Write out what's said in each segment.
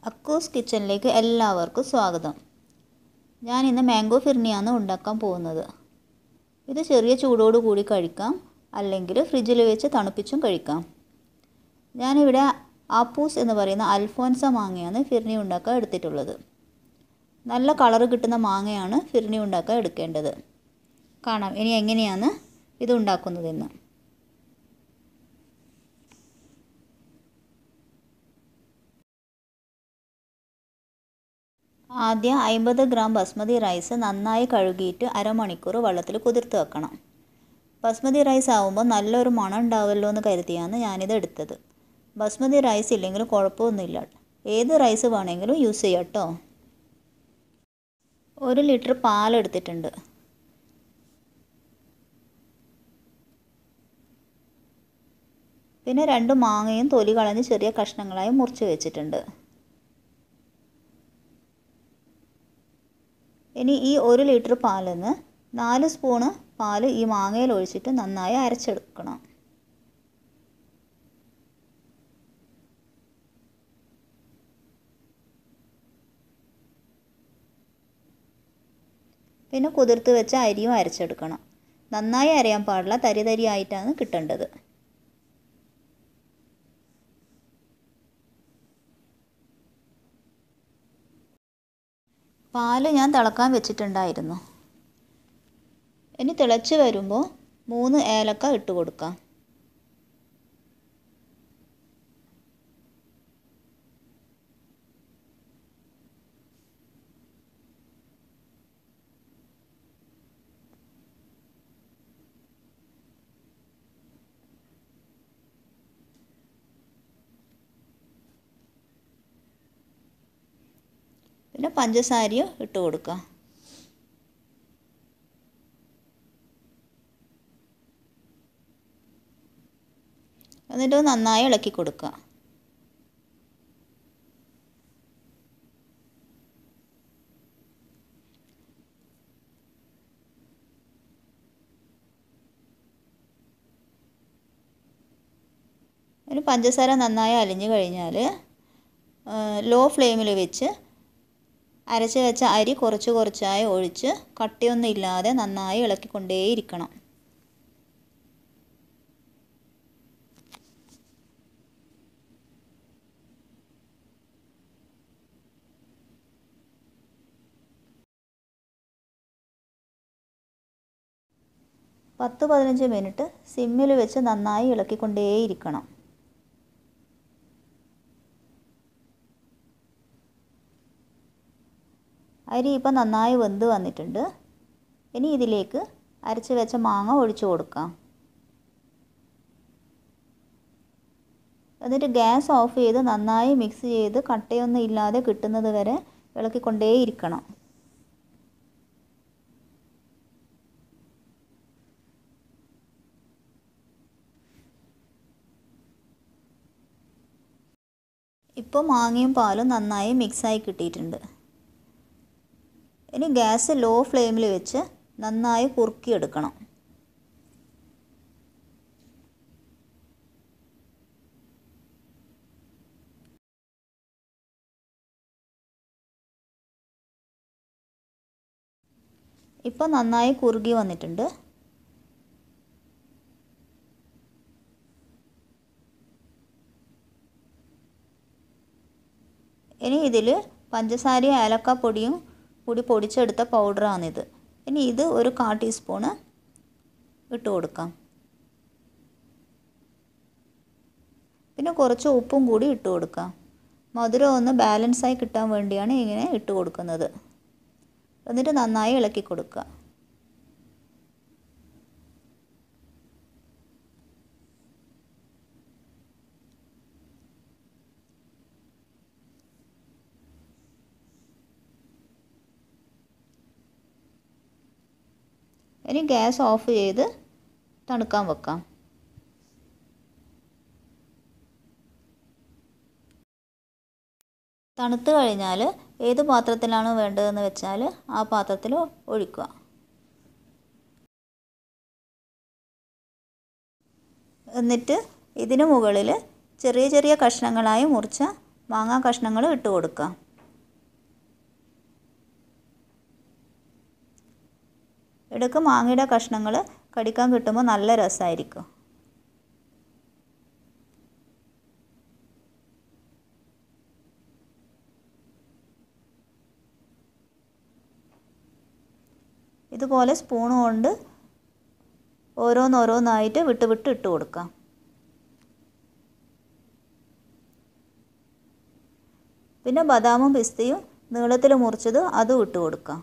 അക്കൂസ് കിച്ചണിലേക്ക് എല്ലാവർക്കും സ്വാഗതം ഞാൻ ഇന്ന് മാംഗോ ഫിർണിയാണ് ഉണ്ടാക്കാൻ പോകുന്നത് ഇത് ചെറിയ ചൂടോട് കൂടി കഴിക്കാം അല്ലെങ്കിൽ ഫ്രിഡ്ജിൽ വെച്ച് തണുപ്പിച്ചും കഴിക്കാം ഞാനിവിടെ ആപ്പൂസ് എന്ന് പറയുന്ന അൽഫോൻസ മാങ്ങയാണ് ഫിർണി ഉണ്ടാക്കാൻ എടുത്തിട്ടുള്ളത് നല്ല കളറ് കിട്ടുന്ന മാങ്ങയാണ് ഫിർണി ഉണ്ടാക്കാൻ എടുക്കേണ്ടത് കാണാം ഇനി എങ്ങനെയാണ് ഇത് ഉണ്ടാക്കുന്നതെന്ന് ആദ്യം അമ്പത് ഗ്രാം ബസ്മതി റൈസ് നന്നായി കഴുകിയിട്ട് അരമണിക്കൂർ വെള്ളത്തിൽ കുതിർത്ത് വെക്കണം ബസ്മതി റൈസ് ആവുമ്പോൾ നല്ലൊരു മണം ഉണ്ടാവുമല്ലോ എന്ന് കരുതിയാണ് ഞാനിത് എടുത്തത് ബസ്മതി റൈസ് ഇല്ലെങ്കിൽ കുഴപ്പമൊന്നുമില്ല ഏത് റൈസ് വേണമെങ്കിലും യൂസ് ചെയ്യാം കേട്ടോ ഒരു ലിറ്റർ പാലെടുത്തിട്ടുണ്ട് പിന്നെ രണ്ട് മാങ്ങയും തൊലി കളഞ്ഞ് ചെറിയ കഷ്ണങ്ങളായി മുറിച്ച് വെച്ചിട്ടുണ്ട് ഇനി ഈ ഒരു ലിറ്റർ പാലിൽ നിന്ന് നാല് സ്പൂണ് പാൽ ഈ മാങ്ങയിൽ ഒഴിച്ചിട്ട് നന്നായി അരച്ചെടുക്കണം പിന്നെ കുതിർത്ത് വെച്ച അരിയും അരച്ചെടുക്കണം നന്നായി അരയാൻ പാടില്ല തരി തരി ആയിട്ടാണ് കിട്ടേണ്ടത് പാല് ഞാൻ തിളക്കാൻ വെച്ചിട്ടുണ്ടായിരുന്നു ഇനി തിളച്ച് വരുമ്പോൾ മൂന്ന് ഏലക്ക ഇട്ട് കൊടുക്കാം പിന്നെ പഞ്ചസാരയും ഇട്ട് കൊടുക്കുക എന്നിട്ട് നന്നായി ഇളക്കി കൊടുക്കുക ഒരു പഞ്ചസാര നന്നായി അലിഞ്ഞു കഴിഞ്ഞാൽ ലോ ഫ്ലെയിമിൽ വെച്ച് അരച്ച് വെച്ച അരി കുറച്ച് കുറച്ചായി ഒഴിച്ച് കട്ടിയൊന്നും ഇല്ലാതെ നന്നായി ഇളക്കിക്കൊണ്ടേയിരിക്കണം പത്ത് പതിനഞ്ച് മിനിറ്റ് സിമ്മിൽ വെച്ച് നന്നായി ഇളക്കിക്കൊണ്ടേയിരിക്കണം അരി ഇപ്പം നന്നായി വെന്ത് വന്നിട്ടുണ്ട് ഇനി ഇതിലേക്ക് അരച്ച് വെച്ച മാങ്ങ ഒഴിച്ചു കൊടുക്കാം എന്നിട്ട് ഗ്യാസ് ഓഫ് ചെയ്ത് നന്നായി മിക്സ് ചെയ്ത് കട്ടയൊന്നും ഇല്ലാതെ കിട്ടുന്നത് വരെ ഇളക്കിക്കൊണ്ടേയിരിക്കണം ഇപ്പോൾ മാങ്ങയും പാലും നന്നായി മിക്സായി കിട്ടിയിട്ടുണ്ട് ഇനി ഗ്യാസ് ലോ ഫ്ലെയിമിൽ വെച്ച് നന്നായി കുറുക്കിയെടുക്കണം ഇപ്പോൾ നന്നായി കുറുകി വന്നിട്ടുണ്ട് ഇനി ഇതിൽ പഞ്ചസാരയും ഏലക്കാപ്പൊടിയും കൂടി പൊടിച്ചെടുത്ത പൗഡറാണിത് ഇനി ഇത് ഒരു കാ ടീസ്പൂണ് ഇട്ട് കൊടുക്കാം പിന്നെ കുറച്ച് ഉപ്പും കൂടി ഇട്ട് കൊടുക്കാം മധുരം ഒന്ന് ബാലൻസായി കിട്ടാൻ വേണ്ടിയാണ് ഇങ്ങനെ ഇട്ട് കൊടുക്കുന്നത് എന്നിട്ട് നന്നായി ഇളക്കി കൊടുക്കുക ഇനി ഗ്യാസ് ഓഫ് ചെയ്ത് തണുക്കാൻ വെക്കാം തണുത്ത് കഴിഞ്ഞാൽ ഏത് പാത്രത്തിലാണ് വേണ്ടതെന്ന് വെച്ചാൽ ആ പാത്രത്തിൽ ഒഴിക്കുക എന്നിട്ട് ഇതിന് മുകളിൽ ചെറിയ ചെറിയ കഷ്ണങ്ങളായി മുറിച്ച മാങ്ങാ കഷ്ണങ്ങൾ ഇട്ട് കൊടുക്കാം ഇടയ്ക്ക് മാങ്ങയുടെ കഷ്ണങ്ങൾ കടിക്കാൻ കിട്ടുമ്പോൾ നല്ല രസമായിരിക്കും ഇതുപോലെ സ്പൂൺ കൊണ്ട് ഓരോന്നോരോന്നായിട്ട് വിട്ട് വിട്ട് ഇട്ട് കൊടുക്കാം പിന്നെ ബദാമും പിസ്തയും നീളത്തിൽ മുറിച്ചത് അതും ഇട്ട് കൊടുക്കാം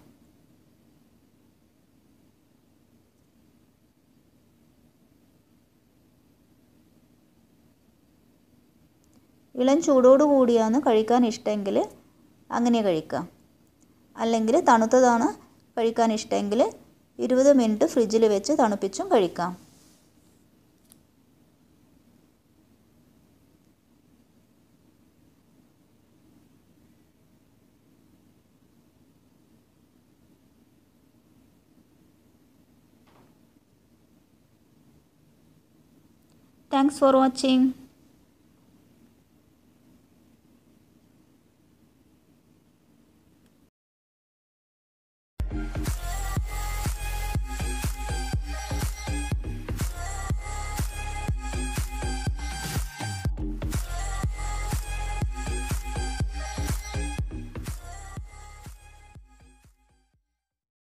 ഇളം ചൂടോട് കൂടിയാണ് കഴിക്കാൻ ഇഷ്ടമെങ്കിൽ അങ്ങനെ കഴിക്കാം അല്ലെങ്കിൽ തണുത്തതാണ് കഴിക്കാൻ ഇഷ്ടമെങ്കിൽ ഇരുപത് മിനിറ്റ് ഫ്രിഡ്ജിൽ വെച്ച് തണുപ്പിച്ചും കഴിക്കാം താങ്ക്സ് ഫോർ വാച്ചിങ്